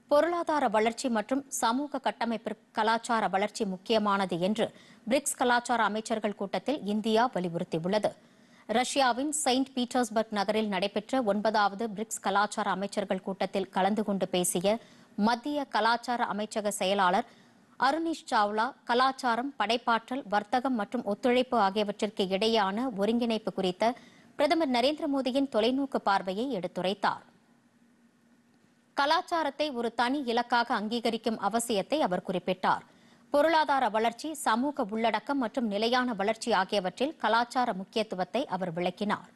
பொருளாதார வளர்ச்சி மற்றும் சமூக கட்டமைப்பிற்கு கலாச்சார வளர்ச்சி முக்கியமானது என்று பிரிக்ஸ் கலாச்சார அமைச்சர்கள் கூட்டத்தில் இந்தியா வலியுறுத்தியுள்ளது ரஷ்யாவின் செயின்ட் பீட்டர்ஸ்பர்க் நகரில் நடைபெற்ற ஒன்பதாவது பிரிக்ஸ் கலாச்சார அமைச்சர்கள் கூட்டத்தில் கலந்து கொண்டு பேசிய மத்திய கலாச்சார அமைச்சக செயலாளர் அருணீஷ் சாவ்லா கலாச்சாரம் படைப்பாற்றல் வர்த்தகம் மற்றும் ஒத்துழைப்பு ஆகியவற்றிற்கு இடையேயான ஒருங்கிணைப்பு குறித்த பிரதமர் நரேந்திர மோடியின் தொலைநோக்கு பார்வையை எடுத்துரைத்தார் கலாச்சாரத்தை ஒரு தனி இலக்காக அங்கீகரிக்கும் அவசியத்தை அவர் குறிப்பிட்டார் பொருளாதார வளர்ச்சி சமூக உள்ளடக்கம் மற்றும் நிலையான வளர்ச்சி ஆகியவற்றில் கலாச்சார முக்கியத்துவத்தை அவர் விளக்கினார்